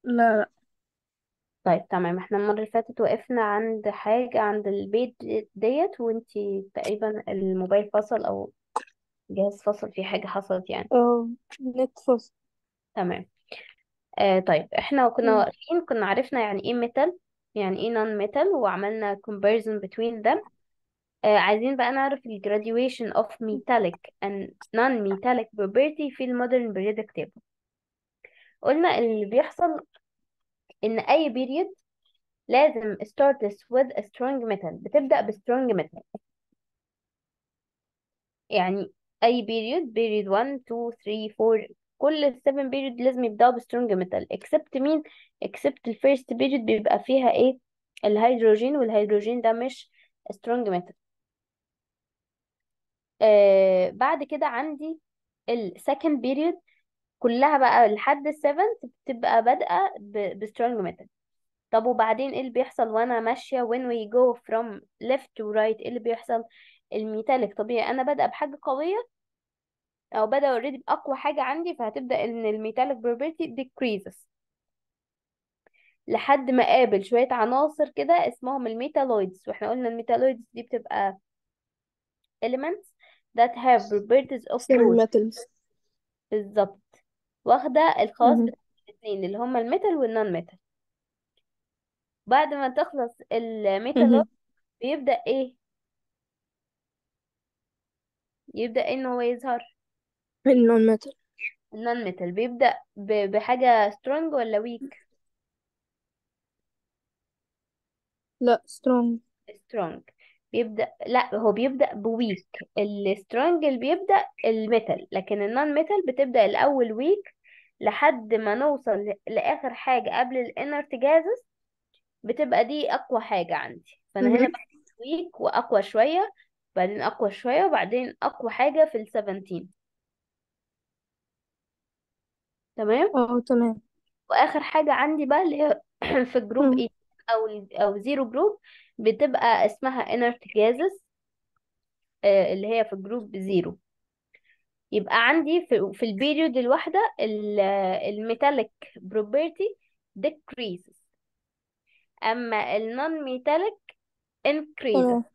لا لا طيب تمام احنا المرة اللي فاتت وقفنا عند حاجة عند البيت ديت وانتي تقريبا الموبايل فصل او جهاز فصل في حاجة حصلت يعني اه نت فاصل تمام آه طيب احنا كنا مم. واقفين كنا عرفنا يعني ايه metal يعني ايه non metal وعملنا comparison between them آه عايزين بقى نعرف ال graduation of metallic and non-metallic property في المودرن periodic table قلنا اللي بيحصل ان اي period لازم starts with a strong metal بتبدأ ب strong metal يعني اي period period 1 2 3 4 كل ال 7 period لازم يبدأوا ب strong metal except مين except ال first period بيبقى فيها ايه الهيدروجين والهيدروجين ده مش strong metal آه بعد كده عندي ال second period كلها بقى لحد ال 7th بتبقى بادئة ب strong metal طب وبعدين ايه اللي بيحصل وانا ماشية when we go from left to right ايه اللي بيحصل الميتاليك طبيعي انا بادئة بحاجة قوية او بادئة اوريدي باقوى حاجة عندي فهتبدأ ان الميتاليك property decreases لحد ما قابل شوية عناصر كده اسمهم الميتالويدز واحنا قلنا الميتالويدز دي بتبقى elements that have properties of سيل both ميتالز بالظبط واخدة الخواص بتاعت الاثنين اللي هما الميتال والنون ميتال بعد ما تخلص الميتالويد بيبدأ ايه يبدأ إيه ان هو يظهر النون ميتال النون ميتال بيبدأ ب- بحاجة سترونج ولا ويك لا سترونج سترونج بيبدأ لا هو بيبدأ بويك السترونج اللي بيبدأ الميتال لكن النون ميتال بتبدأ الأول ويك لحد ما نوصل ل- لآخر حاجة قبل الانرت جازز بتبقى دي أقوى حاجة عندي فأنا هنا بقى ويك وأقوى شوية بعدين أقوى شوية وبعدين أقوى حاجة في السفنتين تمام اه تمام واخر حاجه عندي بقى اللي هي في الجروب مم. ايه او ال- او زيرو جروب بتبقى اسمها inert gases آه، اللي هي في الجروب زيرو يبقى عندي في, في البيريود الواحده الميتاليك property decreases اما النون ميتاليك increases تمام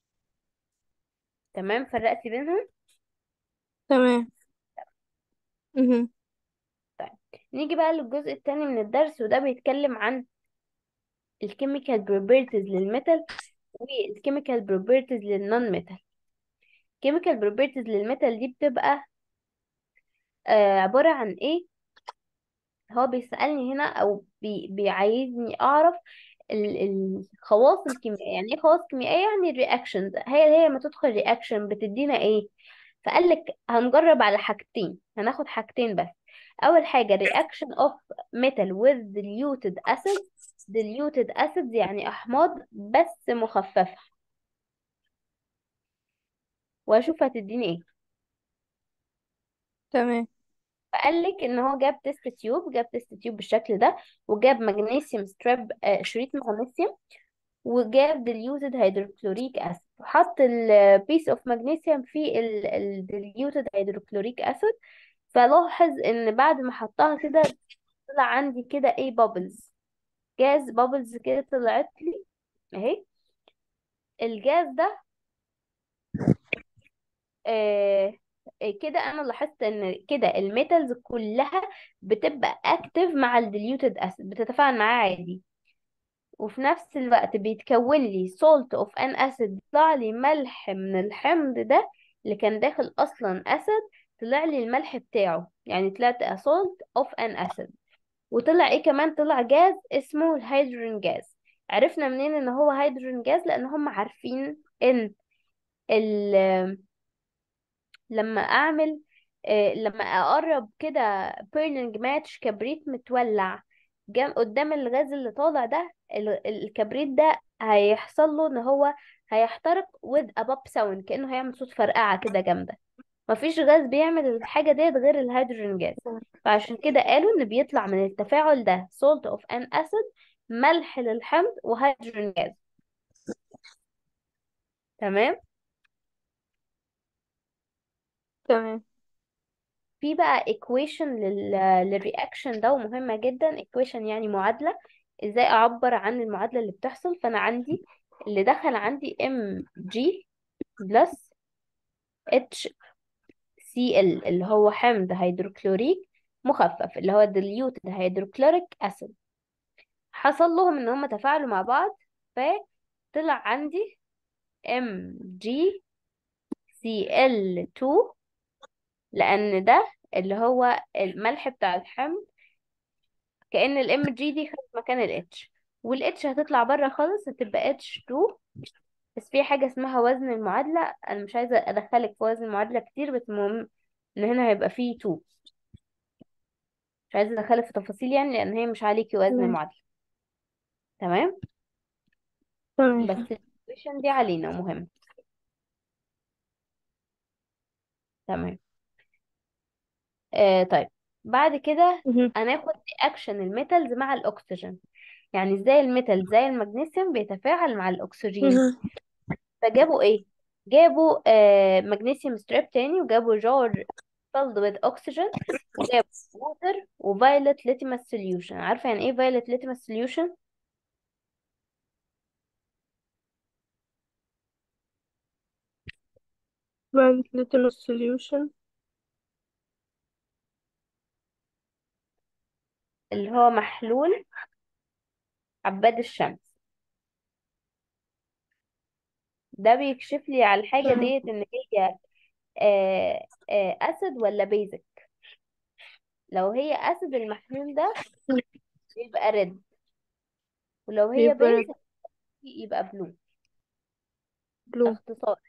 تمام فرقتي بينهم تمام مهم. طيب نيجي بقى للجزء الثاني من الدرس وده بيتكلم عن الكيميكال properties للميتال والكيميكال properties للنون ميتال chemical properties للميتال دي بتبقى آه عبارة عن ايه هو بيسألني هنا او بي بيعايزني اعرف ال- الخواص الكيميائية يعني ايه خواص كيميائية يعني الرياكشنز هي هي ما تدخل رياكشن بتدينا ايه فقال لك هنجرب على حاجتين هناخد حاجتين بس اول حاجة reaction of metal with diluted acid diluted acid يعني احماض بس مخففة واشوف هتديني ايه تمام فقال لك ان هو جاب تيست تيوب جاب تيست تيوب بالشكل ده وجاب مغنيسيوم ستريب آه، شريط مغنيسيوم وجاب ديليوتد هيدروكلوريك اسيد وحط البيس اوف مغنيسيوم في الديليوتد هيدروكلوريك اسيد فلاحظ ان بعد ما حطها كده طلع عندي كده ايه بابلز جاز بابلز كده طلعت لي اهي الجاز ده آه آه، كده انا لاحظت ان كده الميتالز كلها بتبقى اكتف مع الديليوتد اسيد بتتفاعل معاه عادي وفي نفس الوقت بيتكون لي salt of an acid بيطلع لي ملح من الحمض ده اللي كان داخل اصلا اسيد طلع لي الملح بتاعه يعني طلعت a salt of an acid وطلع ايه كمان طلع جاز اسمه الهيدروجين جاز عرفنا منين ان هو هيدروجين جاز لان هم عارفين ان ال لما اعمل آه، لما اقرب كده بيرلينج ماتش كبريت متولع جام قدام الغاز اللي طالع ده ال- الكبريت ده هيحصل له ان هو هيحترق with a pop sound كأنه هيعمل صوت فرقعة كده جامدة مفيش غاز بيعمل الحاجة ديت غير الهيدروجين جاز فعشان كده قالوا ان بيطلع من التفاعل ده salt of an acid ملح للحمض وهيدروجين جاز تمام تمام في بقى equation لل للرياكشن ده ومهمة جدا equation يعني معادلة ازاي اعبر عن المعادلة اللي بتحصل فانا عندي اللي دخل عندي mg بلس HCl اللي هو حمض هيدروكلوريك مخفف اللي هو diluted hydrochloric acid حصل لهم ان هم تفاعلوا مع بعض فطلع عندي MgCl2 لان ده اللي هو الملح بتاع الحمض كأن ال Mg دي خدت مكان ال H وال H هتطلع بره خالص هتبقى H2 بس في حاجة اسمها وزن المعادلة أنا مش عايزة أدخلك في وزن المعادلة كتير بس المهم إن هنا هيبقى فيه 2 مش عايزة أدخلك في تفاصيل يعني لأن هي مش عليكي وزن تمام المعادلة تمام تمام بس الإيكويشن دي علينا مهم تمام آه طيب بعد كده مهم. هناخد رياكشن الميتالز مع الأكسجين يعني ازاي الميتال زي المغنيسيوم بيتفاعل مع الأكسجين مهم. فجابوا ايه جابوا آه مغنيسيوم ستريب تاني وجابوا جار filled with oxygen وجابوا water وفايلت litmus solution عارفة يعني ايه violet litmus solution بعد litmus solution اللي هو محلول عباد الشمس ده بيكشف لي على الحاجة تمام ديت ان هي آه آه اسيد ولا بيزك لو هي اسيد المحلول ده بيبقى ريد ولو هي بيبقى red بيزك يبقى بلو ده blue اختصار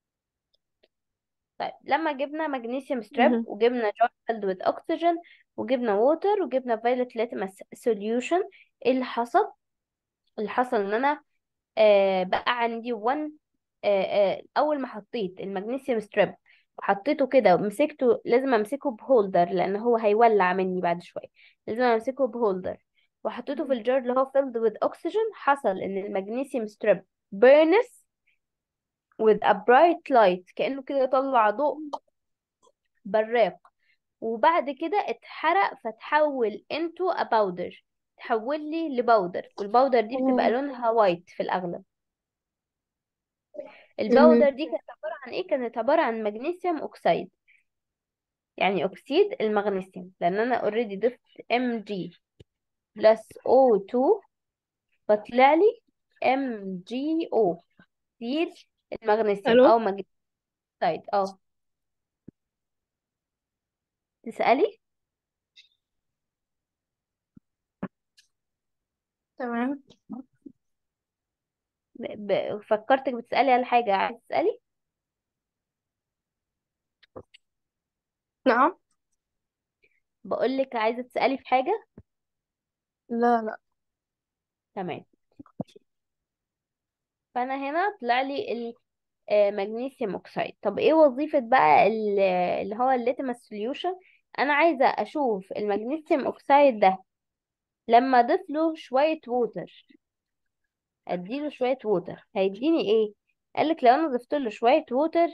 طيب لما جبنا مغنيسيوم ستريب مهم. وجبنا جار filled with oxygen وجبنا ووتر وجبنا violet litmus solution ايه اللي حصل اللي حصل ان انا آه بقى عندي 1 آه آه اول ما حطيت المغنيسيوم ستريب وحطيته كده ومسكته لازم امسكه بهولدر لان هو هيولع مني بعد شويه لازم امسكه بهولدر وحطيته في الجار اللي هو filled with oxygen حصل ان المغنيسيوم ستريب burns with a bright light كأنه كده طلع ضوء براق وبعد كده اتحرق فتحول into a powder تحول لي لباودر والباودر دي بتبقى تمام لونها وايت في الأغلب الباودر مهم. دي كانت عبارة عن ايه كانت عبارة عن مغنيسيوم اوكسيد يعني اكسيد المغنيسيوم لان انا اوريدي ضفت Mg بلس O2 فطلع لي MgO اكسيد المغنيسيوم الو او مغنيسيوم اه تسألي تمام ب... ب... فكرتك بتسألي على حاجة عايز تسألي نعم بقولك عايزة تسألي في حاجة لا لا تمام فانا هنا طلع لي المغنيسيوم اوكسيد طب ايه وظيفة بقى ال- اللي هو الليتمس سوليوشن انا عايزة اشوف المغنيسيوم اوكسيد ده لما اضيف له شوية ووتر اديله شوية ووتر هيديني ايه قالك لو انا ضفت له شوية ووتر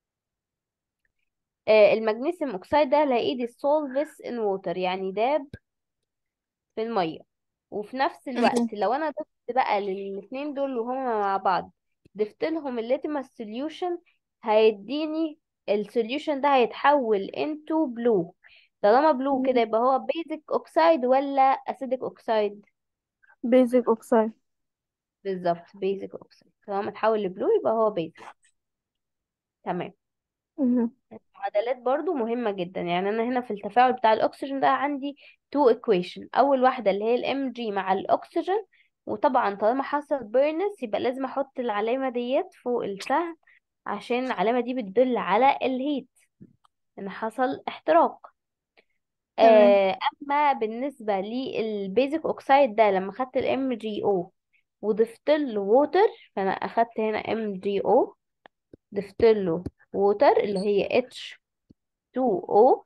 آه المغنيسيوم اوكسيد ده هلاقيه dissolves in water يعني داب في المية وفي نفس مهم. الوقت لو انا ضفت بقى للاتنين دول وهما مع بعض ضفت لهم الليتمس سوليوشن هيديني السوليوشن ده هيتحول into blue طالما بلو كده مهم. يبقى هو بيزك اوكسيد ولا اسيدك اوكسيد basic oxide بالظبط بيزك اوكسيد طالما اتحول لبلو يبقى هو بيزك تمام مهم. المعادلات برضو مهمة جدا يعني أنا هنا في التفاعل بتاع الأكسجين ده عندي two equation أول واحدة اللي هي ال Mg مع الأكسجين وطبعا طالما حصل بيرنس يبقى لازم أحط العلامة ديت فوق السهم عشان العلامة دي بتدل على الهيت إن حصل احتراق تمام آه، أما بالنسبة للبيزك أوكسايد ده لما خدت ال MgO وضفت له ووتر فأنا أخدت هنا MgO ضفت له ووتر اللي هي H2O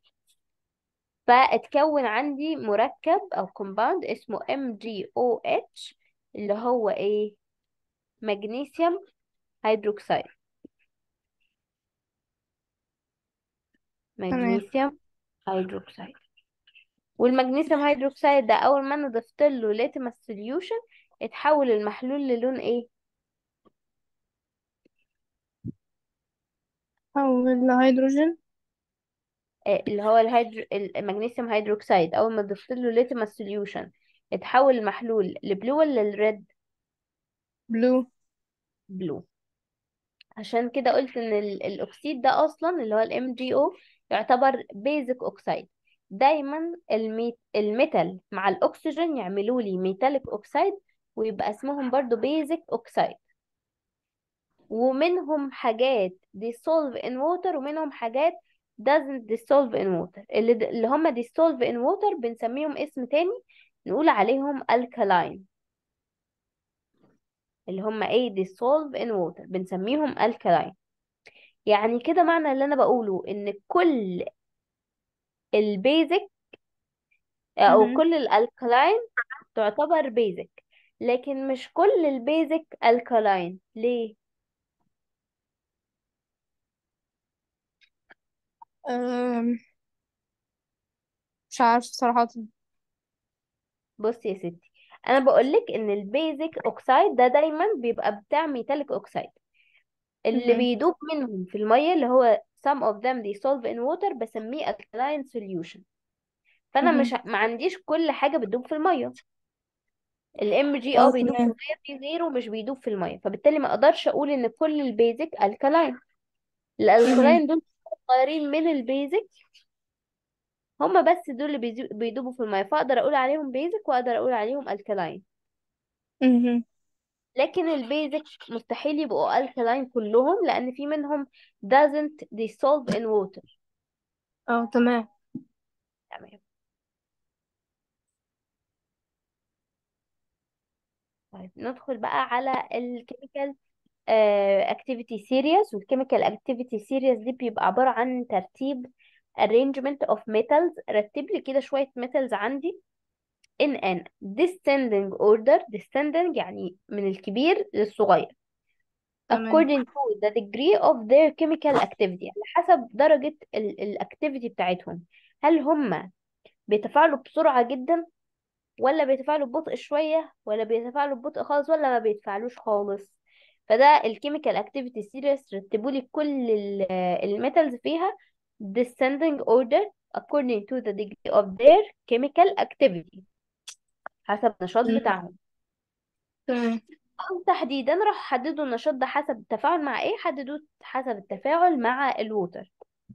فاتكون عندي مركب او كومباوند اسمه MgOH اللي هو ايه مغنيسيوم هيدروكسيد تمام مغنيسيوم هيدروكسيد والمغنيسيوم هيدروكسيد ده اول ما انا ضفت له ليتمس سوليوشن اتحول المحلول للون ايه أو الهيدروجين آه، اللي هو الهيدرو... المغنيسيوم هيدروكسيد اول ما ضفت له ليتمس سوليوشن اتحول المحلول لبلو ولا الريد بلو بلو عشان كده قلت ان ال... الاكسيد ده اصلا اللي هو الام جي او يعتبر بيزك اوكسيد دايما الميت... الميتال مع الاكسجين يعملوا لي ميتاليك اوكسيد ويبقى اسمهم برضو بيزك اوكسيد ومنهم حاجات dissolve in water ومنهم حاجات doesn't dissolve in water اللي, د- اللي هم dissolve in water بنسميهم اسم تاني نقول عليهم alkaline اللي هم ايه dissolve in water بنسميهم alkaline يعني كده معنى اللي انا بقوله ان كل البيزك او مهم. كل الالكلاين تعتبر بيزك لكن مش كل البيزك الكلاين ليه أم... مش عارفة صراحة بصي يا ستي انا بقولك ان البيزك اوكسايد ده دايما بيبقى بتاع ميتاليك اوكسايد اللي مهم. بيدوب منهم في الميه اللي هو some of them dissolve in water بسميه alkaline solution فانا مهم. مش ما عنديش كل حاجه بتدوب في الميه الام جي اه اه بيدوب في تمام الميه في غيره مش بيدوب في الميه فبالتالي ما اقدرش اقول ان كل البيزك الكلاين مهم. الالكلاين دول صغيرين من البيزك هما بس دول اللي بيزو- بيدوبوا في الميه فاقدر اقول عليهم بيزك واقدر اقول عليهم الكلاين مهم. لكن البيزك مستحيل يبقوا الكلاين كلهم لان في منهم doesn't dissolve in water اه تمام تمام طيب ندخل بقى على الكيميكال اكتيفيتي سيريز والكيميكال اكتيفيتي سيريز دي بيبقى عبارة عن ترتيب arrangement of metals رتب لي كده شوية metals عندي in an descending order descending يعني من الكبير للصغير تمام according to the degree of their chemical activity على حسب درجة الاكتيفيتي بتاعتهم هل هم بيتفاعلوا بسرعة جدا ولا بيتفاعلوا ببطء شوية ولا بيتفاعلوا ببطء خالص ولا ما بيتفاعلوش خالص فده الكيميكال اكتيفيتي سيريس رتبوا لي كل الميتالز فيها descending order according to the degree of their chemical activity حسب النشاط مم. بتاعهم تمام أو تحديدا راح حددوا النشاط ده حسب التفاعل مع ايه حددوه حسب التفاعل مع الووتر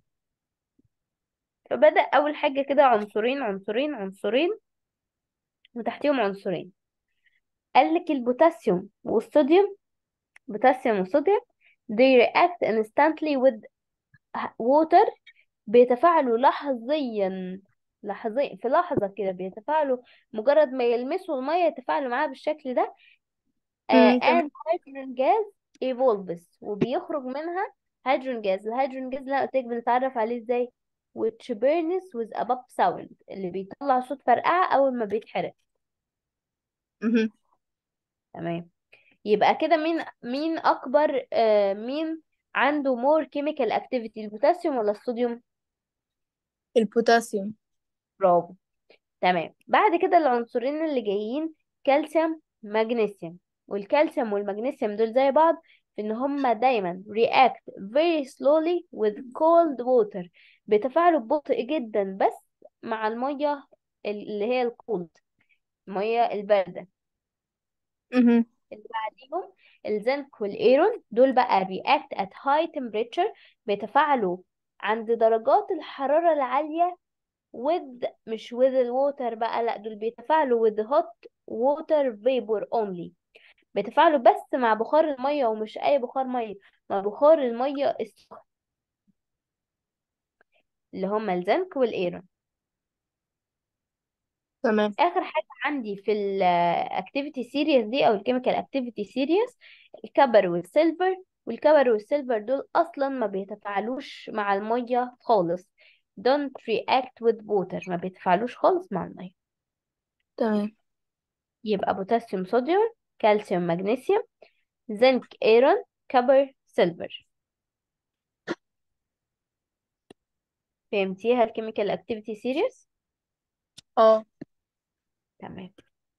فبدأ أول حاجة كده عنصرين عنصرين عنصرين وتحتيهم عنصرين قال لك البوتاسيوم والصوديوم بوتاسيوم وصوديوم they react instantly with water بيتفاعلوا لحظيا لحظيا في لحظة كده بيتفاعلوا مجرد ما يلمسوا المية يتفاعلوا معاها بالشكل ده آه مم. تمام and hydrogen gas evolves وبيخرج منها هيدروجين جاز الهيدروجين جاز اللي أنا قلت لك بنتعرف عليه ازاي which burns with a pop sound اللي بيطلع صوت فرقعة أول ما بيتحرق مهم. تمام يبقى كده مين مين أكبر آه مين عنده more chemical activity البوتاسيوم ولا الصوديوم البوتاسيوم برافو تمام بعد كده العنصرين اللي جايين كالسيوم مغنيسيوم والكالسيوم والمغنيسيوم دول زي بعض في ان هما دايما react very slowly with cold water بيتفاعلوا ببطء جدا بس مع المية اللي هي الكولد المية الباردة مهم. اللي بعديهم الزنك والايرون دول بقى react at high temperature بيتفاعلوا عند درجات الحرارة العالية with مش with الووتر بقى لا دول بيتفاعلوا with hot water vapor only بيتفاعلوا بس مع بخار المية ومش أي بخار مية مع بخار المية السخن اللي هما الزنك والإيرون تمام آخر حاجة عندي في ال activity series دي أو ال chemical activity series الكبر والسيلفر والكبر والسيلفر دول أصلا ما بيتفاعلوش مع المية خالص don't react with water ما بيتفاعلوش خالص مع المية تمام يبقى بوتاسيوم صوديوم كالسيوم مغنيسيوم زنك ايرون كبر سيلفر فهمتيها الكيميكال اكتيفيتي سيريس اه تمام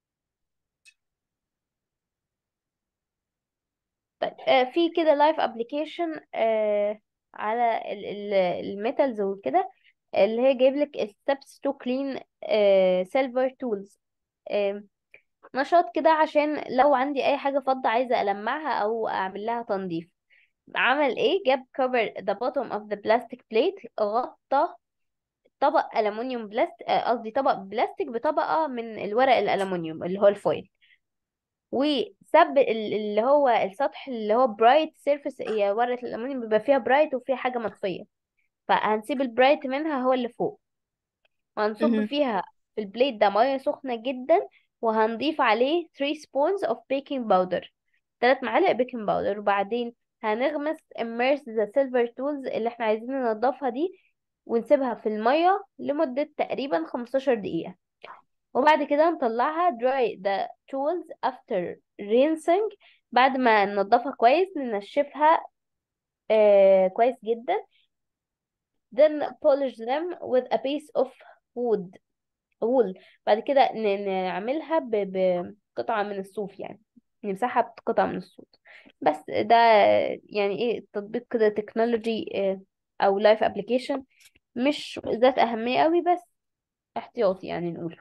طيب آه في كده لايف ابلكيشن آه على الميتالز وكده اللي هي جايب لك steps to clean آه silver tools آه نشاط كده عشان لو عندي اي حاجة فضة عايزة ألمعها او اعمل لها تنظيف عمل ايه جاب cover the bottom of the plastic plate غطى طبق ألمونيوم بلاست آه، قصدي طبق بلاستيك بطبقة من الورق الألمونيوم اللي هو الفويل وسب ال- اللي هو السطح اللي هو برايت سيرفيس هي ورقة الألمونيوم بيبقى فيها برايت وفيها حاجة مطفية فهنسيب البرايت منها هو اللي فوق وهنصب مهم. فيها في البليت ده مية سخنة جدا وهنضيف عليه 3 spoons of baking powder 3 معالق بيكنج باودر وبعدين هنغمس immerse the silver tools اللي احنا عايزين ننضفها دي ونسيبها في المية لمدة تقريبا 15 دقيقة وبعد كده نطلعها dry the tools after rinsing بعد ما ننضفها كويس ننشفها آه كويس جدا then polish them with a piece of wood wool بعد كده ن- نعملها ب- بقطعة من الصوف يعني نمسحها بقطعة من الصوف بس ده يعني ايه تطبيق كده تكنولوجي او لايف ابلكيشن مش ذات أهمية قوي بس احتياطي يعني نقول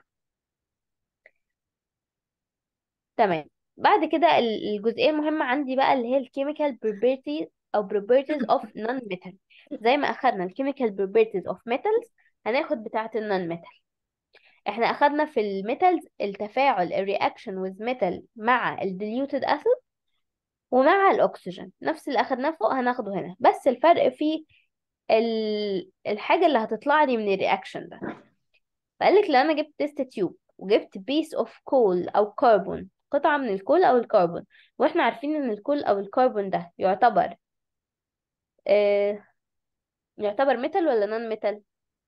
تمام بعد كده ال- الجزئية المهمة عندي بقى اللي هي الكيميكال properties أو properties of non-metal زي ما أخدنا الكيميكال properties of metals هناخد بتاعة النون metal احنا أخدنا في الميتالز التفاعل الرياكشن with metal مع ال diluted acid ومع الأكسجين نفس اللي أخدناه فوق هناخده هنا بس الفرق في ال... الحاجة اللي هتطلع لي من الرياكشن ده فقالك لو انا جبت تيست تيوب وجبت بيس اوف كول او كربون قطعة من الكول او الكربون واحنا عارفين ان الكول او الكربون ده يعتبر آه يعتبر ميتال ولا نون ميتال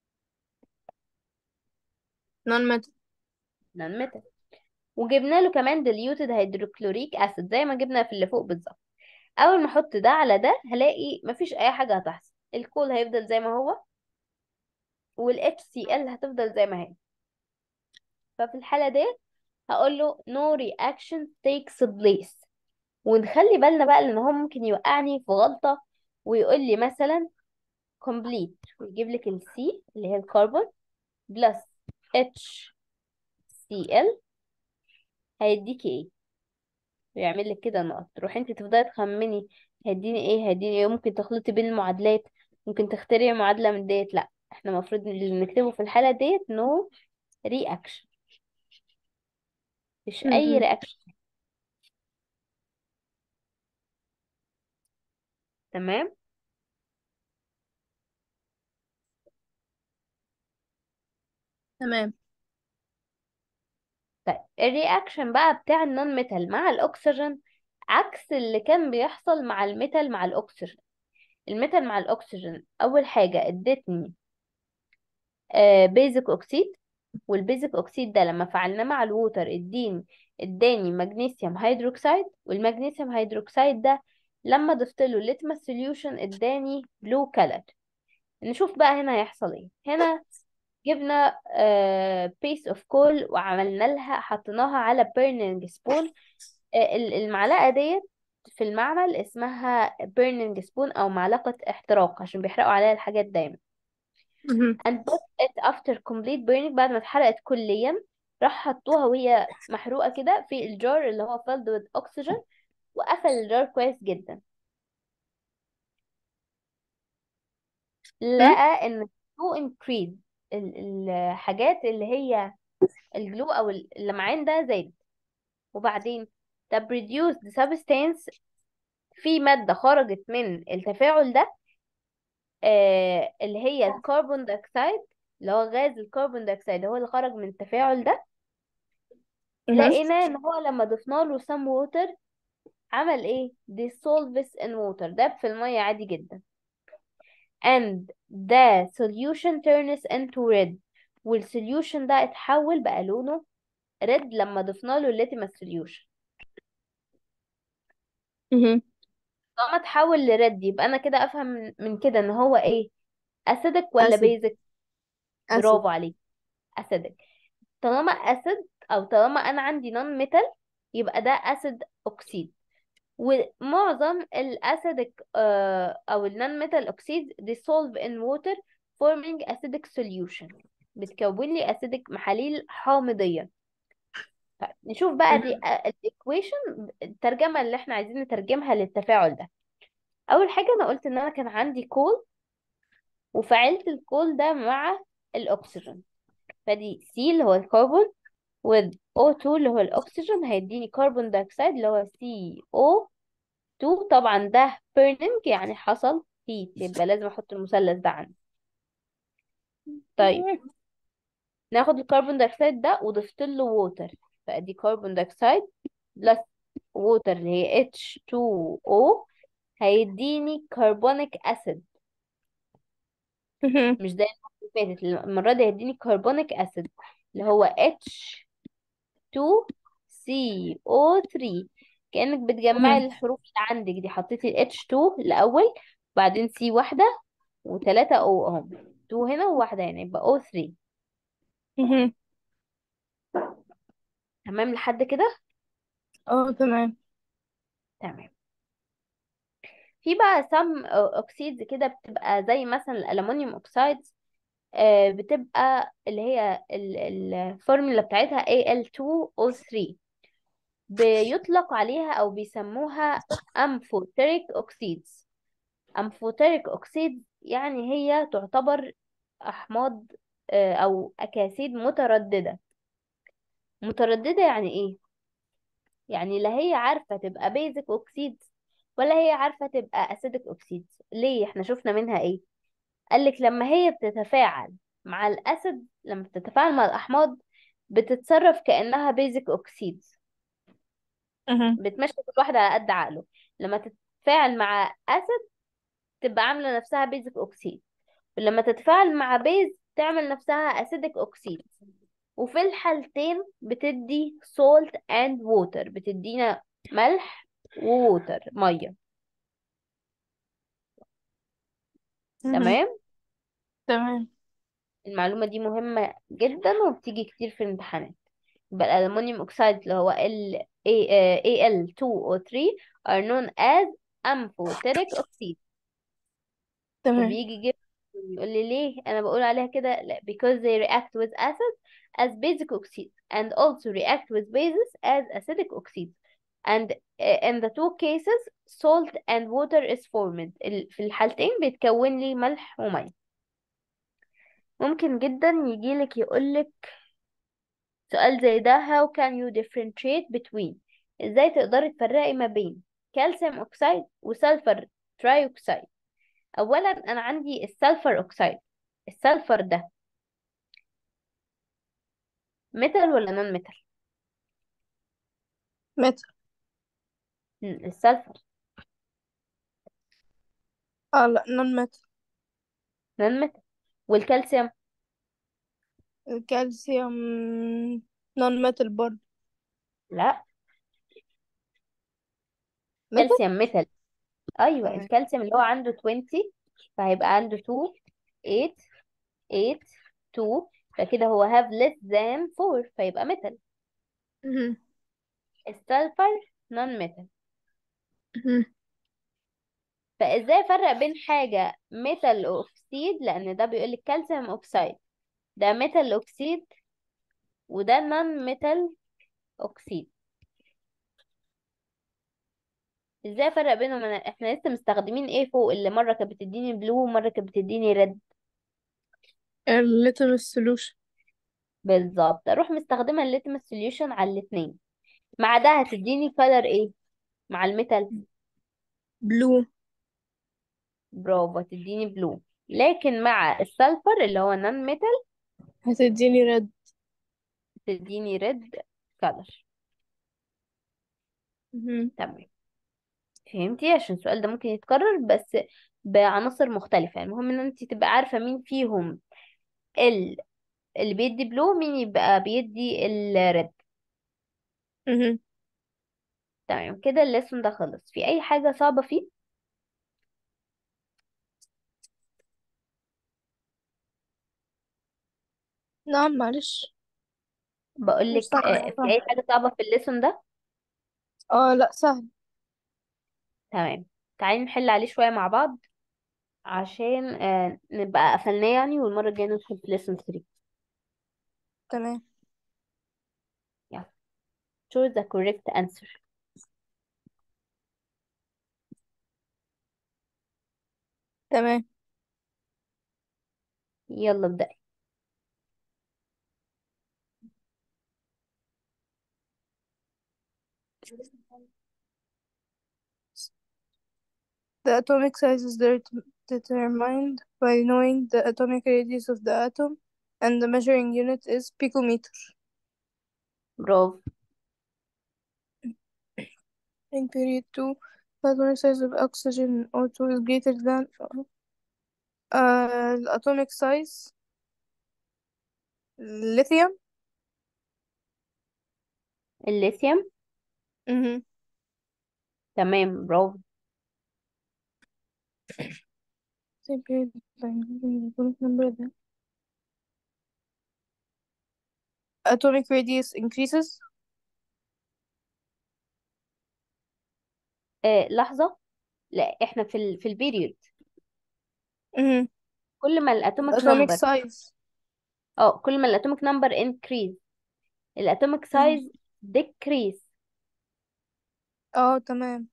نون ميتال نون ميتال وجبنا له كمان ديليوتد هيدروكلوريك اسيد زي ما جبنا في اللي فوق بالظبط اول ما احط ده على ده هلاقي مفيش اي حاجة هتحصل الكول هيفضل زي ما هو وال HCl هتفضل زي ما هي ففي الحالة دي هقول له no reaction takes place ونخلي بالنا بقى لان هو ممكن يوقعني في غلطة ويقول لي مثلا complete ويجيب لك ال C اللي هي الكربون بلس HCl هيديكي ايه ويعمل لك كده نقط تروح انت تفضلي تخمني هيديني ايه هيديني ايه ممكن تخلطي بين المعادلات ممكن تخترعي معادلة من ديت لا احنا المفروض اللي نكتبه في الحالة ديت no reaction مش اي مهم. رياكشن تمام تمام طيب الرياكشن بقى بتاع النون ميتال مع الاكسجين عكس اللي كان بيحصل مع الميتال مع الاكسجين الميتال مع الاكسجين اول حاجه ادتني بيزك اوكسيد والبيزك اوكسيد ده لما فعلناه مع الووتر اديني اداني مغنيسيوم هيدروكسيد والمغنيسيوم هيدروكسيد ده لما ضفت له ليتمس سوليوشن اداني بلو كلر نشوف بقى هنا هيحصل ايه هنا جبنا بيس اوف كول وعملنا لها حطيناها على بيرنينج سبون المعلقه ديت في المعمل اسمها بيرنينج سبون او معلقه احتراق عشان بيحرقوا عليها الحاجات دايما مهم. and put it after complete burning بعد ما اتحرقت كليا راح حطوها وهي محروقه كده في الجار اللي هو filled with oxygen وقفل الجار كويس جدا مم. لقى ان to increase ال- الحاجات اللي هي الجلو او اللمعان ده زاد وبعدين ده produced substance في مادة خرجت من التفاعل ده آه اللي هي الكربون دايوكسيد اللي هو غاز الكربون دايوكسيد هو اللي خرج من التفاعل ده مهم. لقينا ان هو لما ضفنا له some water عمل ايه dissolves in water داب في المية عادي جدا and the solution turns into red والسوليوشن ده اتحول بقى لونه red لما ضفنا له الليتمس solution مهم. طالما اتحول لرد يبقى انا كده افهم من من كده ان هو ايه اسيدك ولا أسد بيزك أسد برافو عليك اسيدك طالما اسيد او طالما انا عندي نون ميتال يبقى ده اسيد اوكسيد ومعظم الاسيدك او النون ميتال اوكسيد dissolve in water forming acidic solution بتكون لي اسيدك محاليل حامضيه طيب نشوف بقى مهم. الايكويشن الترجمه اللي احنا عايزين نترجمها للتفاعل ده اول حاجه انا قلت ان انا كان عندي كول وفعلت الكول ده مع الاكسجين فدي سي اللي هو الكربون with O2 اللي هو الأكسجين هيديني كربون دايوكسيد اللي هو CO2 طبعا ده burning يعني حصل heat يبقى لازم أحط المثلث ده عندي طيب ناخد الكربون دايوكسيد ده وضفت له ووتر فأدي كربون دايوكسيد بلس ووتر اللي هي H2O هيديني كربونيك أسيد مهم. مش زي المرة اللي فاتت المرة دي هيديني كربونيك أسيد اللي هو H2CO3 كأنك بتجمعي مهم. الحروف اللي عندك دي حطيتي ال H2 الأول بعدين C واحدة وتلاتة O اهم 2 هنا وواحدة هنا يبقى O3 مهم. تمام لحد كده اه تمام تمام في بقى some اوكسيدز كده بتبقى زي مثلا الألمونيوم اوكسايدز آه، بتبقى اللي هي ال- الفورمولا بتاعتها Al2O3 بيطلق عليها أو بيسموها أمفوتيريك أوكسيدز أمفوتيريك أوكسيدز يعني هي تعتبر أحماض آه، أو أكاسيد مترددة مترددة يعني إيه؟ يعني لا هي عارفة تبقى بيزك أوكسيدز ولا هي عارفة تبقى أسيدك أوكسيدز ليه؟ احنا شفنا منها إيه؟ قالك لما هي بتتفاعل مع الأسيد لما بتتفاعل مع الأحماض بتتصرف كأنها بيزك أوكسيدز مهم. بتمشي كل واحد على قد عقله لما تتفاعل مع أسيد تبقى عاملة نفسها بيزك أوكسيد ولما تتفاعل مع بيز تعمل نفسها أسيدك أوكسيد وفي الحالتين بتدي salt and water بتدينا ملح ووتر مية مهم. تمام تمام المعلومة دي مهمة جدا وبتيجي كتير في الامتحانات يبقى الألمونيوم أوكسيد اللي هو ال Al2O3 are known as amphoteric oxide تمام فبيجي يجيب يقول لي ليه أنا بقول عليها كده لا because they react with acids as basic oxides and also react with bases as acidic oxides and uh, in the two cases salt and water is formed ال- في الحالتين بيتكون لي ملح ومية ممكن جدا يجيلك يقولك سؤال زي ده how can you differentiate between ازاي تقدري تفرقي ما بين كالسيوم اوكسيد وسلفر تراي اوكسيد اولا انا عندي السلفر اوكسيد السلفر ده ميتال ولا نون ميتال متر السلفر اه لا نون متر نون ميتال والكالسيوم الكالسيوم نون متر برضه لا متر كالسيوم ميتال ايوه تمام الكالسيوم اللي هو عنده 20 فهيبقى عنده 2 8 8 2 فكده هو have less than 4 فيبقى ميتال مهم. السلفر نون ميتال مهم. فازاي افرق بين حاجه ميتال اوكسيد لان ده بيقول لك كالسيوم اوكسيد ده ميتال اوكسيد وده نون ميتال اوكسيد ازاي افرق بينهم أنا احنا لسه مستخدمين ايه فوق اللي مره كانت بتديني بلو ومره كانت بتديني ريد الليتمس سولوشن بالظبط اروح مستخدمه الليتمس سوليوشن على الاثنين مع ده هتديني كلر ايه مع الميتال بلو برافو هتديني بلو لكن مع السلفر اللي هو نون ميتال هتديني ريد تديني ريد كلر مهم. تمام فهمتي عشان السؤال ده ممكن يتكرر بس بعناصر مختلفة يعني المهم ان انت تبقى عارفة مين فيهم ال... اللي بيدي بلو مين يبقى بيدي الريد مهم. تمام كده الليسون ده خلص في اي حاجة صعبة فيه نعم معلش بقول مش لك صعب آه، في صعب اي حاجه صعبه في الليسون ده اه لا سهل تمام تعالي نحل عليه شويه مع بعض عشان آه، نبقى قفلناه يعني والمره الجايه ندخل في ليسون 3 تمام يلا choose the correct answer تمام يلا ابدأي The atomic size is det- determined by knowing the atomic radius of the atom and the measuring unit is picometer. برافو In period 2, the atomic size of oxygen O2 is greater than uh, the atomic size lithium. الليثيوم Mm-hmm. تمام برافو Same period by knowing the atomic number the atomic radius increases. آه لحظة لا احنا في ال في البيريود Mm-hmm. كل ما الاتوميك Atomic نمبر size. اه كل ما الاتوميك نمبر increase الاتوميك Mm-hmm. سايز decrease اه تمام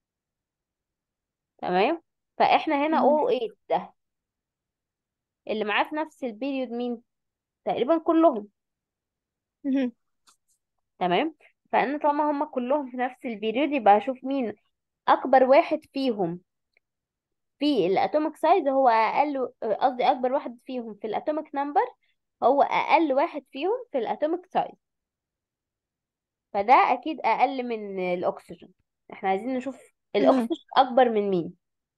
تمام فاحنا هنا Mm-hmm. O8 ده اللي معاه في نفس البيريود مين تقريبا كلهم Mm-hmm. تمام فانا طالما هم كلهم في نفس البيريود يبقى اشوف مين اكبر واحد فيهم في الاتوميك سايز هو اقل قصدي اكبر واحد فيهم في الاتوميك نمبر هو اقل واحد فيهم في الاتوميك سايز فده اكيد اقل من الاكسجين احنا عايزين نشوف Mm-hmm. الاكسجين اكبر من مين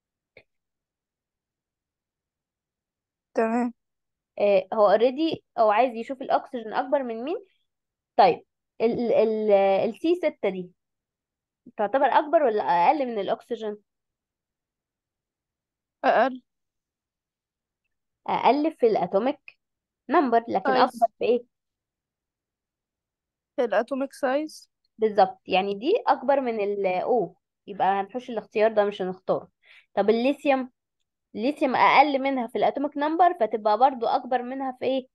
تمام آه هو اوريدي هو عايز يشوف الاكسجين اكبر من مين طيب ال ال السي 6 دي تعتبر اكبر ولا اقل من الاكسجين أقل اقل في الاتوميك نمبر لكن اكبر size في ايه الاتوميك size بالظبط يعني دي اكبر من الاو يبقى هنحوش الاختيار ده مش هنختاره طب الليثيوم الليثيوم اقل منها في الاتوميك نمبر فتبقى برضو اكبر منها في ايه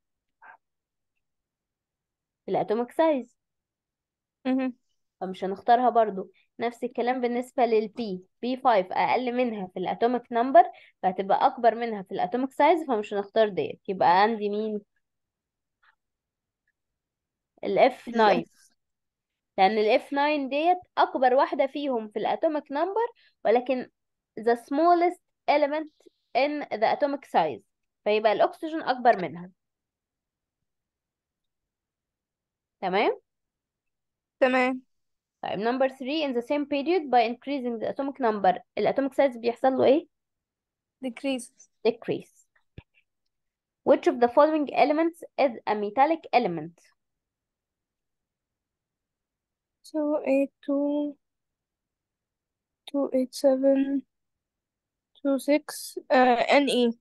في الاتوميك سايز mm-hmm. فمش هنختارها برضو نفس الكلام بالنسبة للبي بي 5 اقل منها في الاتوميك نمبر فهتبقى اكبر منها في الاتوميك سايز فمش هنختار ديت يبقى عندي مين الاف 9 الف لان الاف 9 ديت اكبر واحدة فيهم في الاتوميك نمبر ولكن the smallest element in the atomic size فيبقى الاكسجين اكبر منها تمام تمام طيب number 3 in the same period by increasing the atomic number الatomic size بيحصل له ايه decreases decrease which of the following elements is a metallic element so eight two two eight seven two six uh, Ne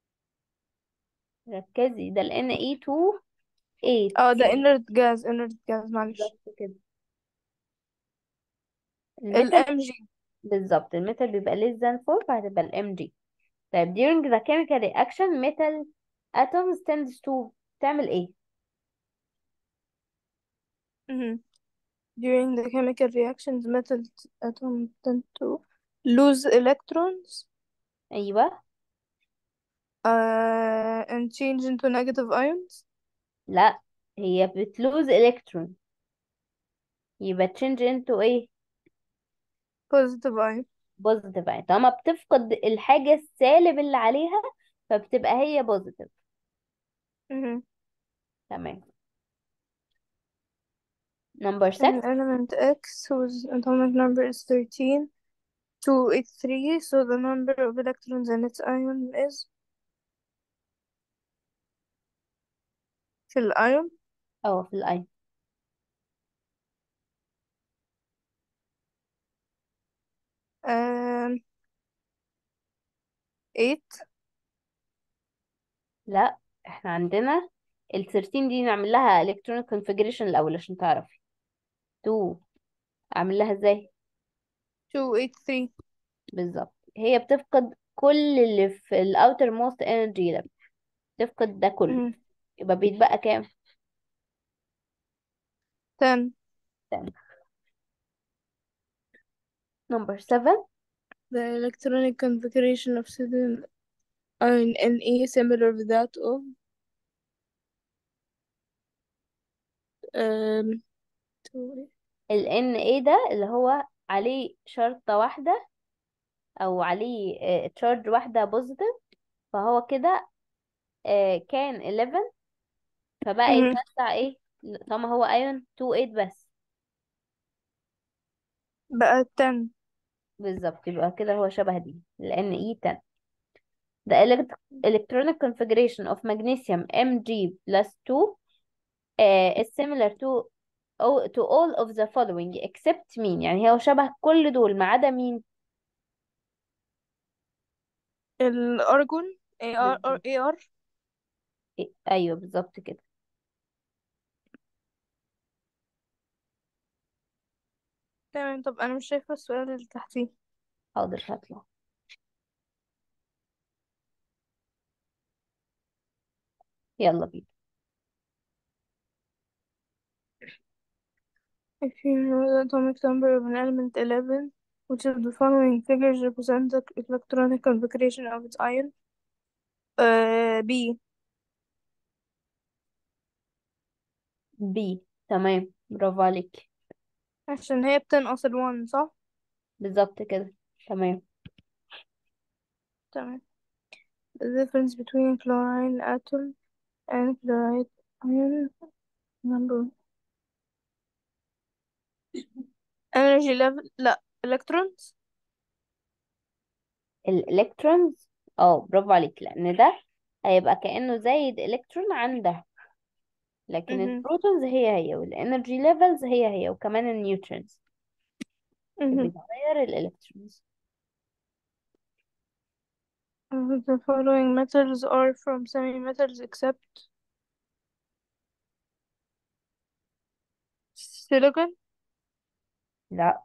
ركزي ده ال Na2 اه ده 8 inert gas inert gas معلش بالظبط كده ال الميتال Mg بالظبط الميتال بيبقى less than 4 فهتبقى ال Mg طيب during the chemical reaction metal atoms tends to تعمل ايه Mhm. during the chemical reactions metal atoms tend to lose electrons ايوه uh, and change into negative ions لا هي بتلوز الكترون يبقى change into ايه positive ion بوزيتيف يعني طالما بتفقد الحاجة السالب اللي عليها فبتبقى هي بوزيتيف Mhm. تمام number an 6 element X whose atomic number is 13 283 so the number of electrons in its ion is في الأيون اه في الاي um, 8 لا احنا عندنا ال 13 دي نعمل لها electronic configuration الأول عشان تعرفي 2 أعمل لها ازاي 283 بالظبط هي بتفقد كل اللي في ال outermost energy level بتفقد ده كله مهم. يبقى بيتبقى كام 10 10 number 7 The electronic configuration of certain ion Na similar to that of um, two- ال Na ده اللي هو عليه شرطة واحدة أو عليه تشارج واحدة بوزيتيف فهو كده آه، كان 11 فبقى مهم. يتوسع ايه طالما هو ايون 2 8 بس بقى 10 بالظبط يبقى كده هو شبه دي لان اي 10 The elect- electronic configuration of magnesium Mg plus 2 uh, is similar to oh, to all of the following except مين يعني هو شبه كل دول ما عدا مين الأرجون AR بالظبط AR إيه، ايوه بالظبط كده تمام طب أنا مش شايفة السؤال اللي تحتيه حاضر هطلع يلا بينا If you know the atomic number of an element 11 which of the following figures represent the electronic configuration of its ion uh, B بي تمام برافو عليك عشان هي بتنقص الون صح؟ بالظبط كده تمام تمام The difference between chlorine atom and chloride ion number energy level لا electrons الالكترونز اه برافو عليك لان ده هيبقى كأنه زايد الكترون عن ده لكن مهم. البروتونز هي هي والانرجي ليفلز هي هي وكمان النيوترونز مهم. بيتغير الالكترونز Uh, The following metals are from semi-metals except silicon لا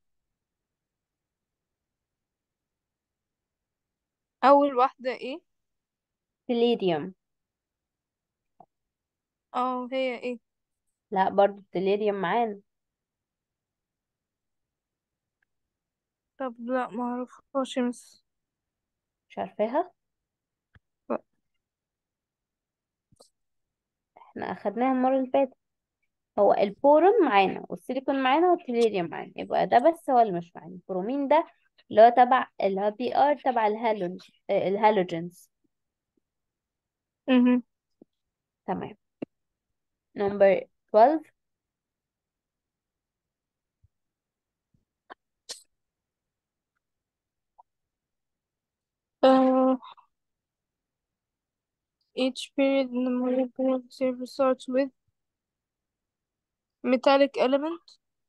أول واحدة ايه؟ تليريوم اه هي ايه؟ لا برضو التليريوم معانا طب لا معرفهاش مس مش عارفاها احنا اخدناها المرة اللي فاتت هو البورون معانا والسيليكون معانا والتليريوم معانا يبقى ده بس هو اللي مش معانا البرومين ده اللي هو تبع اللي هو بي ار تبع الهالوج آه، الهالوجنز مهم. تمام نمبر 12 Uh, each period in the molecular series starts with metallic element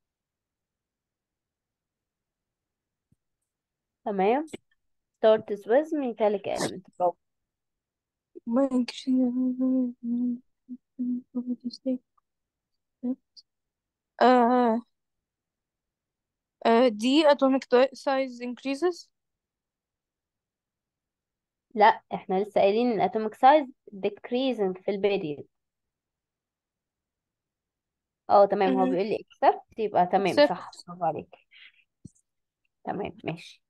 تمام starts with metallic element برافو by increasing the property state. Uh, uh, D atomic di- size increases لا احنا لسه قايلين ان atomic size decreasing في البيريود اه تمام هو مهم. بيقول لي except يبقى تمام except صح برافو عليك تمام ماشي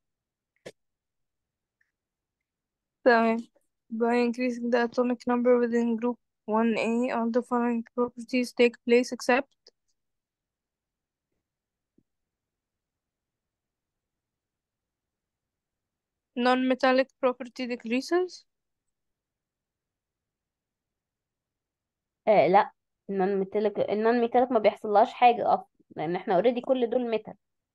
تمام by increasing the atomic number within group 1A all the following properties take place except non-metallic property decreases آه لا النون ميتاليك النون ميتاليك ما بيحصلهاش حاجة اصلا لان احنا اوريدي كل دول ميتال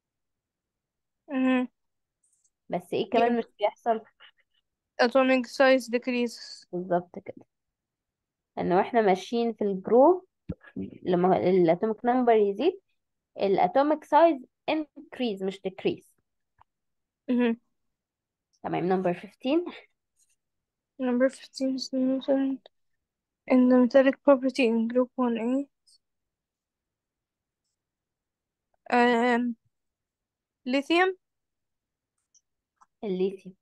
مهم. بس ايه كمان مش بيحصل atomic size decreases بالظبط كده انه احنا ماشيين في الجروب لما الاتوميك نمبر يزيد الاتوميك سايز increase مش decrease مهم. تمام نمبر 15 number 15 is the in the metallic property in group 1A um, lithium الليثيوم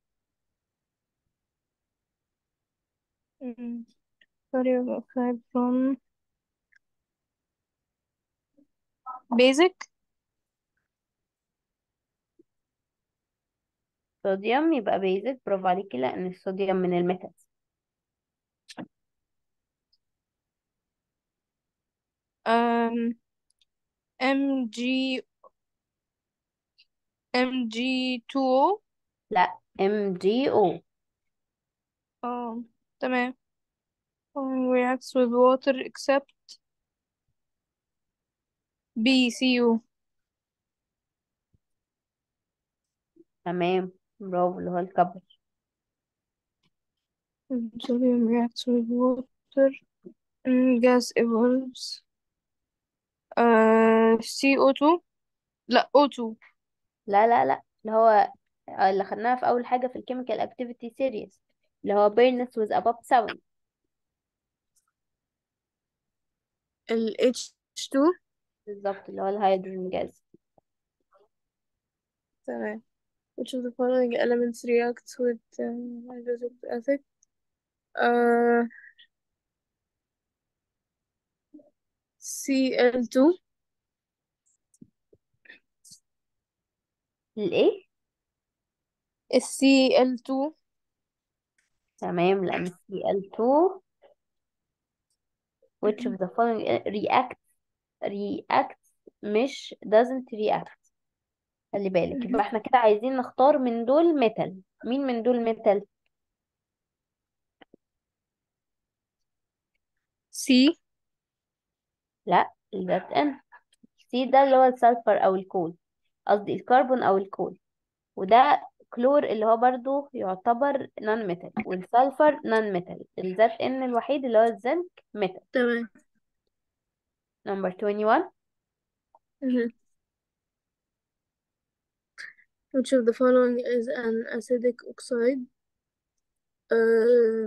mm, sodium oxide from basic صوديوم يبقى بيزك برافو عليكي لأن الصوديوم من الميتالز um, Mg Mg2O لا MgO um, تمام um, reacts with water except BCU تمام برافو اللي هو الكبر sodium reacts with water mm, gas evolves uh, CO2 لا O2 لا لا لا اللي هو اللي خدناها في أول حاجة في الكيميكال اكتيفيتي سيريز اللي هو burns with above 7 ال H2 بالظبط اللي هو الهيدروجين جاز تمام which of the following elements reacts with um, hydrogen acid uh, Cl2 الايه ال Cl2 تمام لأن Cl2 which of the following react react مش doesn't react خلي بالك يبقى احنا كده عايزين نختار من دول ميتال مين من دول ميتال C لا ذات ان سي ده اللي هو السلفر او الكول قصدي الكربون او الكول وده كلور اللي هو برضو يعتبر نون ميتال والسلفر نون ميتال الذات ان الوحيد اللي هو الزنك ميتال تمام نمبر 21 Mhm. Which of the following is an acidic oxide? Uh,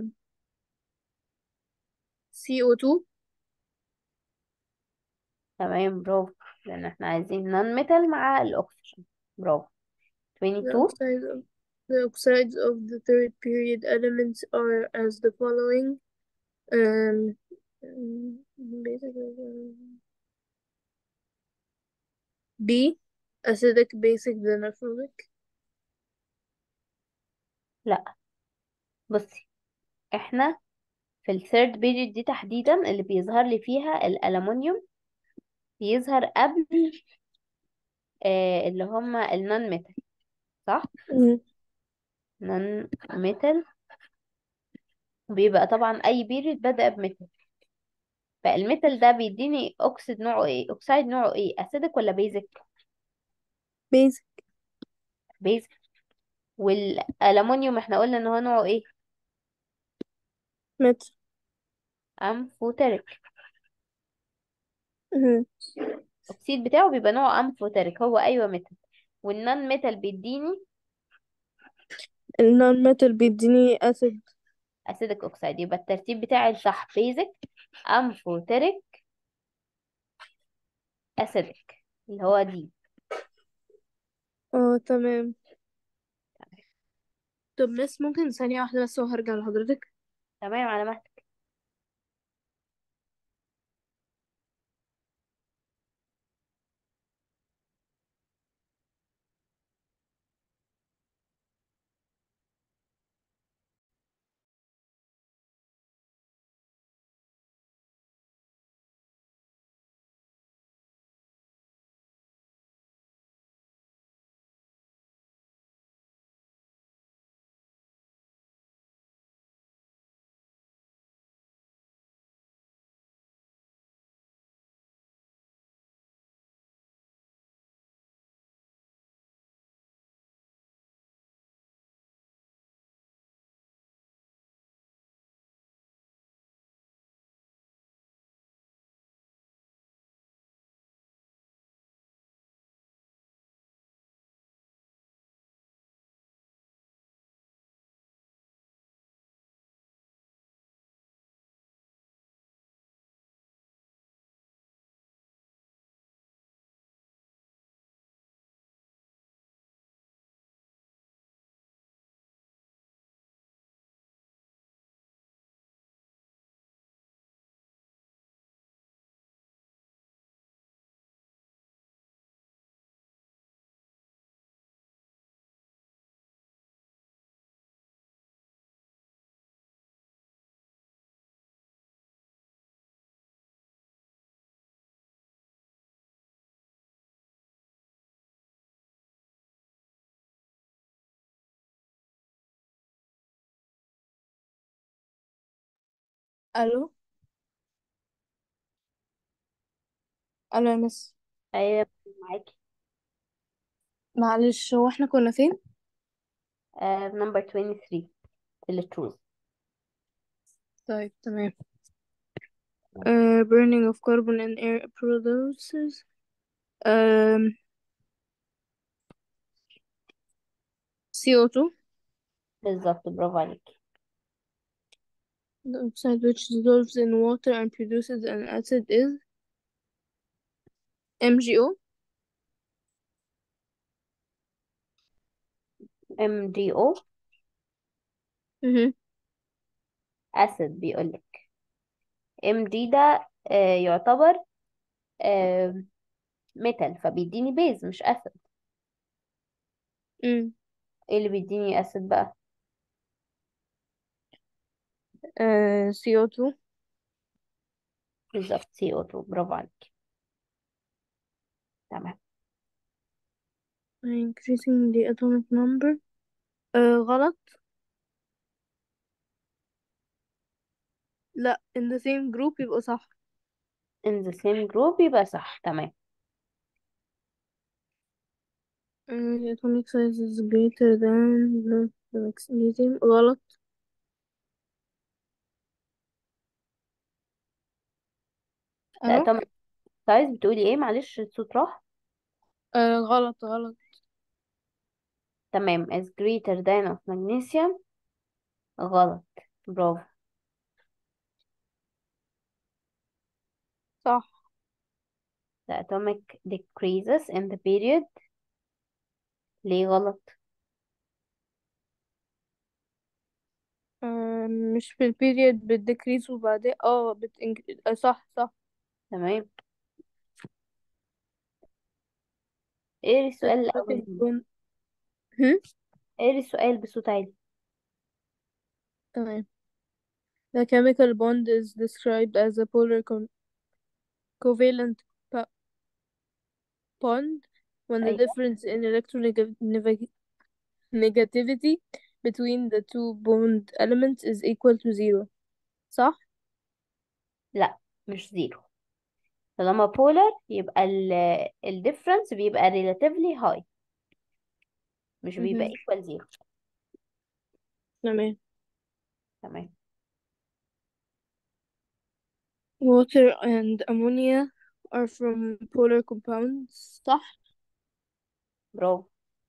CO2 تمام برافو لان احنا عايزين نون ميتال مع الاكسجين برافو The 22 oxides of, the oxides of the third period elements are as the following. Um, um, basically, um, B. Acidic, basic, then aphilic. لا بصي احنا في الثيرد بيريد دي تحديدا اللي بيظهر لي فيها الألمنيوم بيظهر قبل آه اللي هما النون ميتال صح Mhm. نون ميتال بيبقى طبعا اي بيريد بدأ بميتال فالميتال ده بيديني اوكسيد نوعه ايه اوكسايد نوعه ايه اسيدك ولا بيزك Basic. بيزك والألمنيوم احنا قلنا ان هو نوعه ايه Metal. امفوتيريك Mhm. الاكسيد بتاعه بيبقى نوعه امفوتيريك هو ايوه ميتال والنون ميتال بيديني ال non-metal بيديني acid. اسيدك اوكسايد يبقى الترتيب بتاعي الصح بيزك امفوتيريك اسيدك اللي هو دي اه تمام طب بس ممكن ثانية واحدة بس وهرجع لحضرتك تمام على مهلك الو الو يا مس ايوه معاكي معلش هو احنا كنا فين نمبر 23 التروث طيب تمام uh, burning of carbon and air produces um, CO2 بالظبط برافو عليكي the oxide which dissolves in water and produces an acid is MgO ام دي او مهم. اسيد بيقولك ام دي ده آه، يعتبر ميتال فبيديني بيز مش اسيد مم. ايه اللي بيديني اسيد بقى uh, CO2 بالظبط سي او 2 برافو عليكي تمام increasing the atomic number uh, غلط لا in the same group يبقى صح in the same group يبقى صح تمام uh, the atomic size is greater than the the magnesium غلط الو الاتوميك سايز بتقولي ايه معلش الصوت راح آه غلط غلط تمام is greater than of magnesium غلط برافو صح the atomic decreases in the period ليه غلط آه مش في البيريد بتديكريس وبعدين اه بت آه صح صح تمام اقري السؤال chemical الأول bond هم؟ اقري السؤال بصوت عالي تمام The chemical bond is described as a polar co- covalent pa- bond when the أيوة difference in electronegativity between the two bond elements is equal to zero صح؟ لا مش زيرو طالما polar يبقى ال ال difference بيبقى relatively high مش بيبقى مهم. equal zero تمام تمام Water and ammonia are from polar compounds صح؟ برافو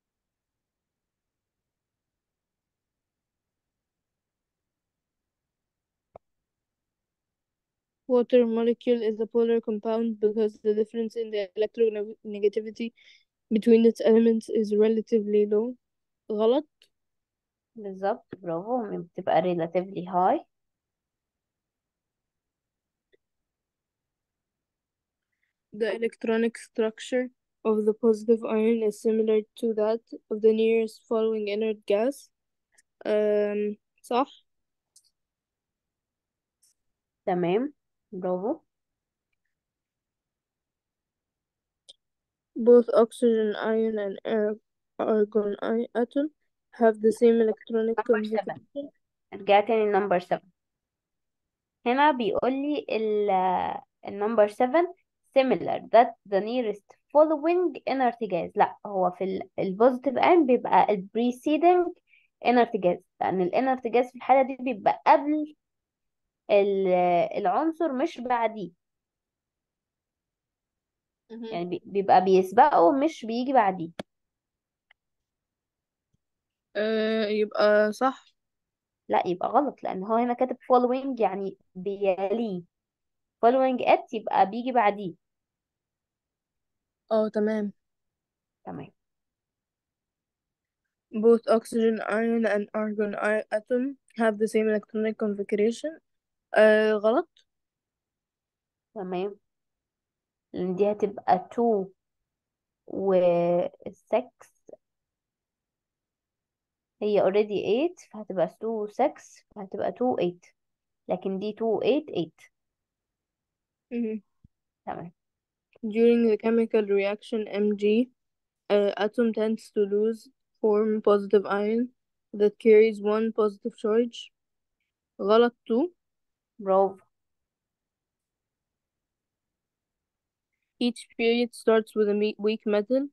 Water molecule is a polar compound because the difference in the electronegativity between its elements is relatively low. غلط بالظبط برافو بتبقى relatively high The electronic structure of the positive ion is similar to that of the nearest following inert gas. Um, صح تمام برافو Both oxygen ion and ar- argon i- atom have the same electronic number 7 conformation. ارجع تاني number 7 هنا بيقول لي ال النمبر 7 similar that the nearest following inert gas لا هو في البوزيتيف end بيبقى ال preceding inert gas لأن ال inert gas في الحالة دي بيبقى قبل ال- العنصر مش بعديه مهم. يعني بي- بيبقى بيسبقه مش بيجي بعديه آه يبقى صح لا يبقى غلط لأن هو هنا كاتب following يعني بيليه following it يبقى بيجي بعديه اه تمام تمام Both oxygen ion and argon i- atom have the same electronic configuration. آه غلط تمام لأن دي هتبقى 2 و 6 هي already 8 فهتبقى 2 و 6 فهتبقى 2 8 لكن دي 2 8 8 مهم. تمام During the chemical reaction Mg, uh, atom tends to lose form positive ion that carries one positive charge. غلط too. برافو each period starts with a me- weak metal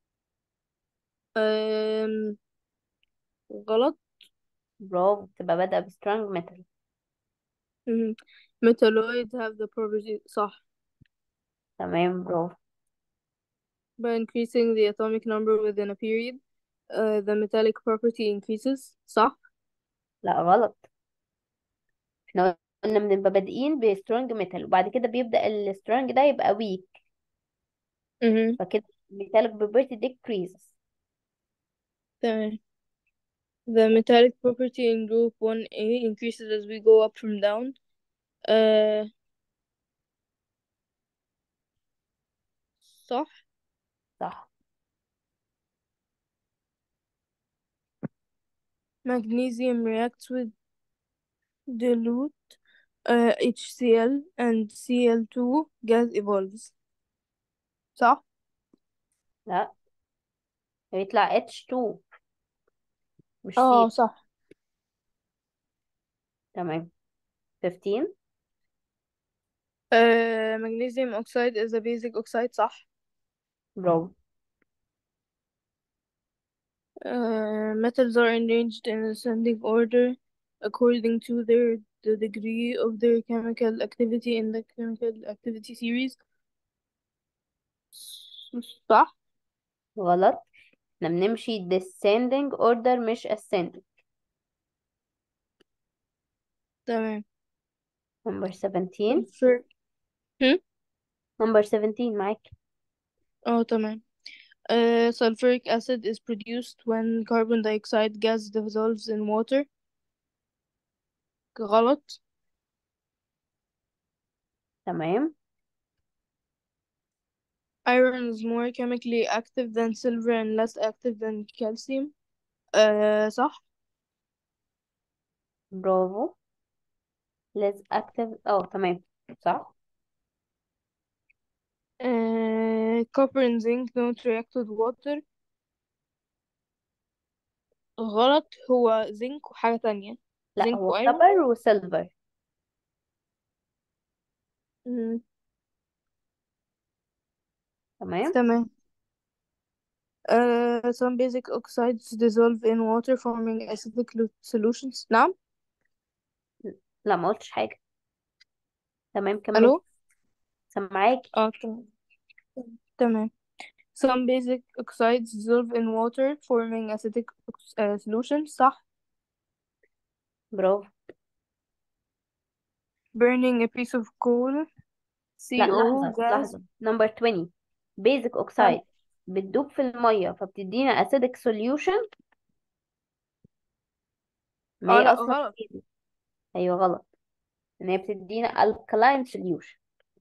um, غلط برافو تبقى بادئة ب strong metal مهم. metalloid have the property صح تمام برافو by increasing the atomic number within a period uh, the metallic property increases صح لا غلط احنا قلنا بنبقى بادئين ب strong metal وبعد كده بيبدأ ال strong ده يبقى weak مهم. فكده metallic property decreases تمام the metallic property in group 1A increases as we go up from down uh, صح صح magnesium reacts with dilute uh, HCl and Cl2 gas evolves صح لا هيطلع H2 مش اه C صح تمام 15 uh, magnesium oxide is a basic oxide صح برافو uh, metals are arranged in ascending order according to their the degree of their chemical activity in the chemical activity series صح غلط احنا بنمشي descending order مش ascending تمام number 17 sulfur هم؟ number 17 معاك اه تمام uh, sulfuric acid is produced when carbon dioxide gas dissolves in water غلط تمام iron is more chemically active than silver and less active than calcium uh, صح برافو less active اه تمام صح uh, copper and zinc don't react with water غلط هو زنك وحاجة تانية لا زنك هو وايرون copper وسيلفر مم. تمام تمام uh, some basic oxides dissolve in water forming acidic lu- solutions نعم لا ما قلتش حاجة تمام كملي الو سامعاكي اه تمام تمام some basic oxides dissolve in water forming acidic ox- uh, solutions صح برافو burning a piece of coal لا CO لحظة gas لحظة number 20 basic نعم oxide بتدوب في المية فبتدينا acidic solution ما اه هي لا أصلا غلط basic. أيوة غلط إن هي بتدينا alkaline solution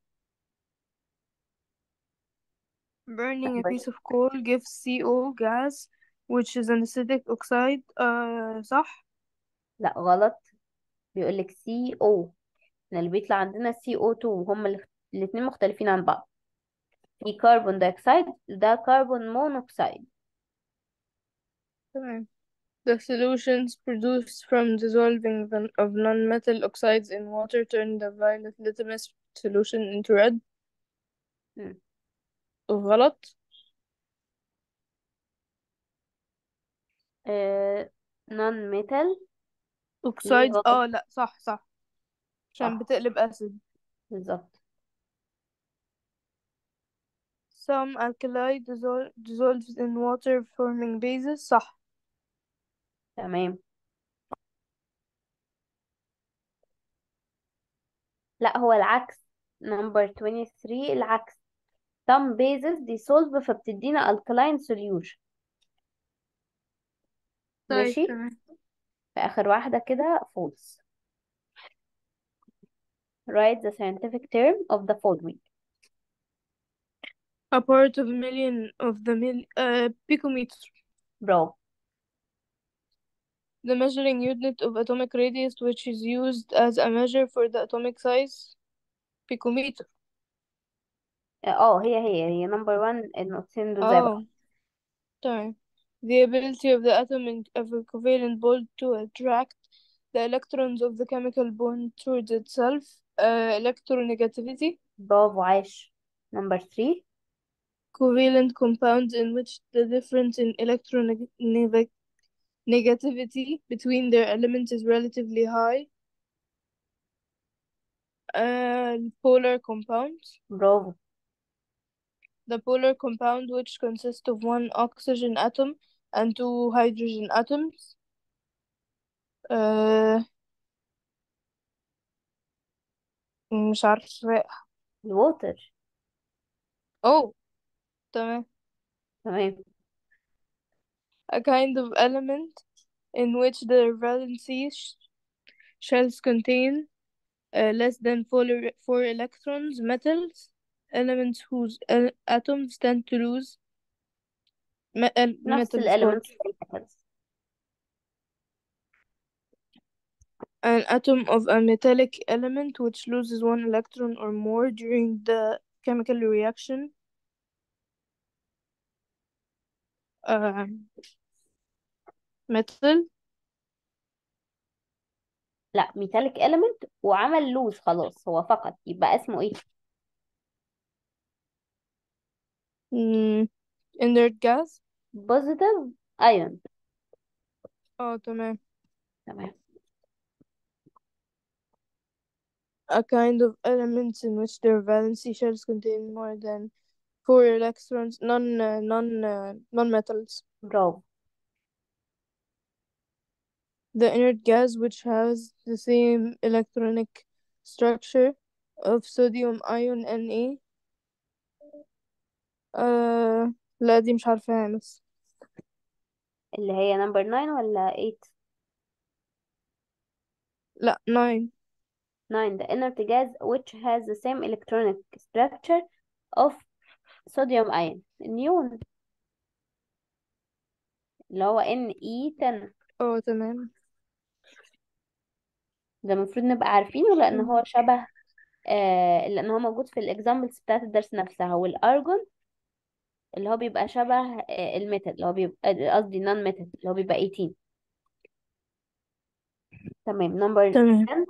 burning a number piece of coal gives CO gas which is an acidic oxide uh, صح لا غلط بيقولك CO إن اللي بيطلع عندنا CO2 هما ال- الاتنين مختلفين عن بعض في كربون دايوكسيد ده كربون مونوكسيد تمام The solutions produced from dissolving the, of non-metal oxides in water turn the violet litmus solution into red. مم. غلط. آه non metal ليه oxides غلط اه لا صح صح عشان صح بتقلب acid. بالظبط Some alkali dissol dissolves in water forming bases صح. تمام لا هو العكس number 23 العكس some bases dissolve فبتدينا alkaline solution طيب ماشي تمام. في آخر واحدة كده false write the scientific term of the following A part of a million of the mil uh, picometer. برافو The measuring unit of atomic radius which is used as a measure for the atomic size. Picometer. اه هي هي هي number one النقطتين دول زي بعض اه تمام. The ability of the atom in, of a covalent bond to attract the electrons of the chemical bond towards itself uh, electronegativity برافو عاش number 3 covalent compounds in which the difference in electronegativity between their elements is relatively high uh, polar compounds برافو the polar compound which consists of one oxygen atom and two hydrogen atoms uh, مش عارفة الووتر oh تمام تمام a kind of element in which the valency sh- shells contain uh, less than four, four electrons metals elements whose uh, atoms tend to lose me- uh, نفس metals الاليمنتس برضه. an atom of a metallic element which loses one electron or more during the chemical reaction uh, metal لا ميتاليك element وعمل لوز خلاص هو فقط يبقى اسمه ايه mm, inert gas بوزيتيف ايون اه تمام تمام a kind of elements in which their valency shells contain more than four electrons non uh, non uh, non-metals برافو the inert gas which has the same electronic structure of sodium ion Na uh, لا دي مش عارفاها بس اللي هي نمبر 9 ولا 8 لا 9 9 the inert gas which has the same electronic structure of sodium ion نيون اللي هو Ne10 اه تمام ده المفروض نبقى عارفينه لان هو شبه آه لان هو موجود في الاكزامبلز بتاعت الدرس نفسها والارجون اللي هو بيبقى شبه آه الميتال اللي هو بيبقى قصدي نون ميتال اللي هو بيبقى 18 تمام نمبر تمام 10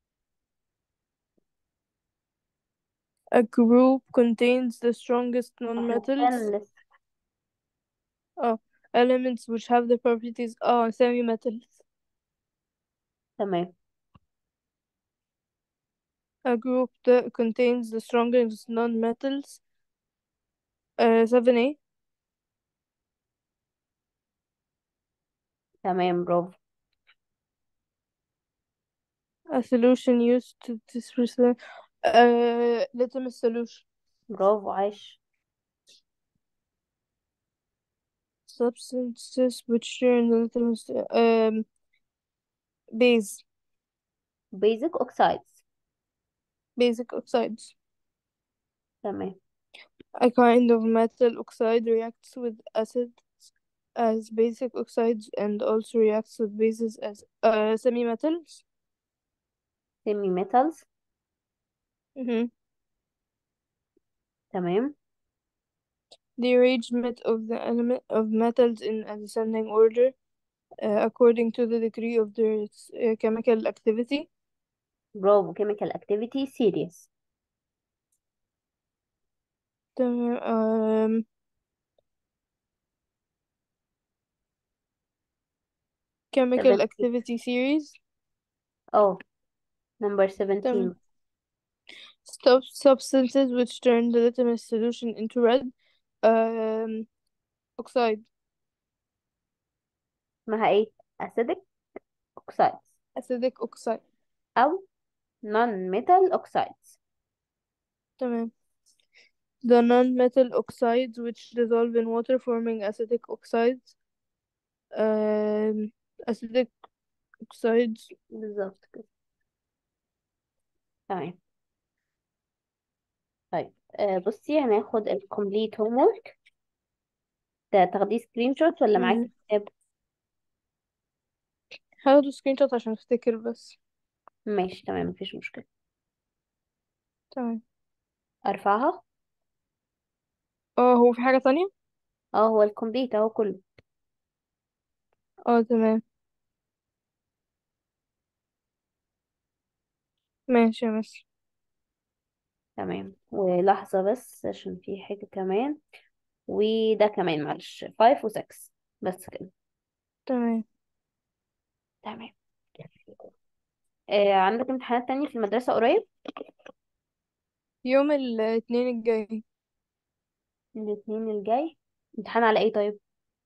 a group contains the strongest احنا non-metals 10 لسه اه elements which have the properties اه semi-metals تمام a group that contains the strongest non-metals uh, 7A تمام برافو a solution used to disperse uh, litmus solution برافو عاش substances which turn the litmus um, base basic oxides basic oxides تمام a kind of metal oxide reacts with acids as basic oxides and also reacts with bases as uh, semi-metals semi metals Mhm. تمام The arrangement of the element of metals in a descending order uh, according to the degree of their uh, chemical activity. برافو chemical activity serious تمام um, chemical 17 activity series. oh number 17 تمام. Sub substances which turn the litmus solution into red. Um, oxide, اسمها ايه acidic oxides acidic oxide. او non metal oxides تمام. The non-metal oxides which dissolve in water forming acidic oxides. Um, acidic oxides. بالظبط كده تمام طيب آه بصي هناخد ال complete homework ده تاخديه سكرين شوت ولا معاكي مم. كتاب هاخده سكرين شوت عشان افتكر بس ماشي تمام مفيش مشكلة تمام ارفعها اه هو في حاجة تانية اه هو الكومبليت اهو كله اه تمام ماشي يا مس تمام ولحظة بس عشان في حاجة كمان وده كمان معلش 5 و 6 بس كده تمام تمام آه عندك امتحانات تانية في المدرسة قريب يوم الاثنين الجاي الاثنين الجاي امتحان على ايه طيب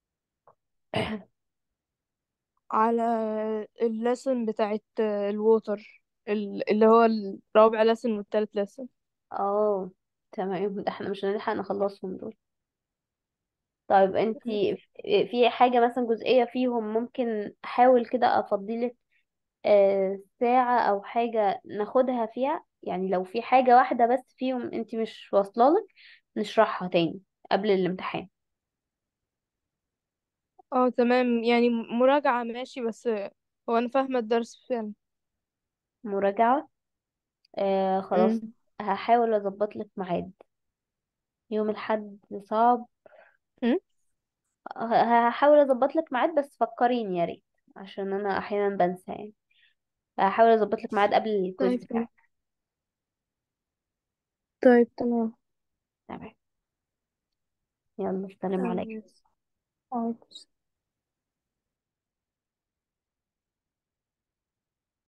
على اللسن بتاعت الووتر اللي هو الرابع لسن والتالت لسن اه تمام ده احنا مش هنلحق نخلصهم دول طيب انتي في حاجة مثلا جزئية فيهم ممكن احاول كده افضيلك آه ساعة او حاجة ناخدها فيها يعني لو في حاجة واحدة بس فيهم انتي مش واصلالك نشرحها تاني قبل الامتحان اه تمام يعني مراجعة ماشي بس هو انا فاهمة الدرس فعلا مراجعة آه خلاص امم هحاول اظبط لك ميعاد يوم الحد صعب أمم؟ ه- هحاول اظبط لك ميعاد بس فكريني يا ريت عشان انا احيانا بنسى يعني هحاول اظبط لك ميعاد قبل الكويز طيب تمام بتاعك طيب تمام تمام يلا السلام عليكم تمام.